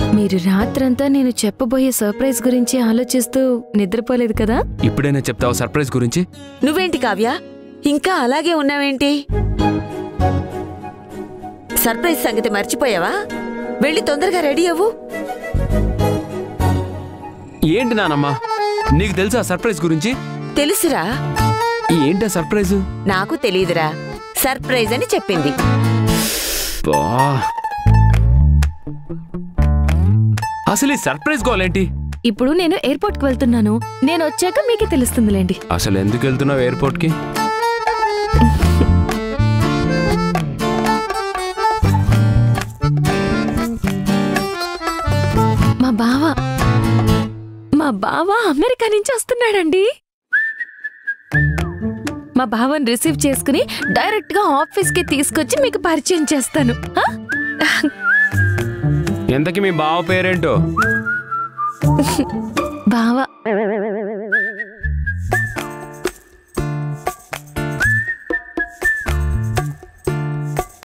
మీరు రాత్రంతా నేను చెప్పబోయే సర్ప్రైజ్ గురించి ఆలోచిస్తూ నిద్రపోలేదు కదా ఇప్పుడైనా చెప్తావు సర్ప్రైజ్ గురించి నువ్వేంటి కావ్య ఇంకా అలాగే ఉన్నావేంటి సర్ప్రైజ్ సంగతి మర్చిపోయావా వెళ్ళి తొందరగా రెడీ అవ్వు ఏంటి నానమ్మా నీకు తెలుసా సర్ప్రైజ్ గురించి తెలుసురా ఏంటా సర్ప్రైజ్ నాకు తెలియదురా సర్ప్రైజ్ అని చెప్పింది బా అసలు ఈ సర్ప్రైజ్ గోలేంటి ఇప్పుడు నేను ఎయిర్పోర్ట్కి వెళ్తున్నాను నేను వచ్చాక మీకే తెలుస్తుందిలేండి అసలు ఎందుకు వెళ్తున్నావు ఎయిర్పోర్ట్ కి మా బావ మా బావ అమెరికా నుంచి వస్తున్నాడండి మా బావని రిసీవ్ చేసుకుని డైరెక్ట్ గా ఆఫీస్ కి తీసుకొచ్చి మీకు పరిచయం చేస్తాను ఆ? ఎంతకి మీ బావ పేరేంటో బావ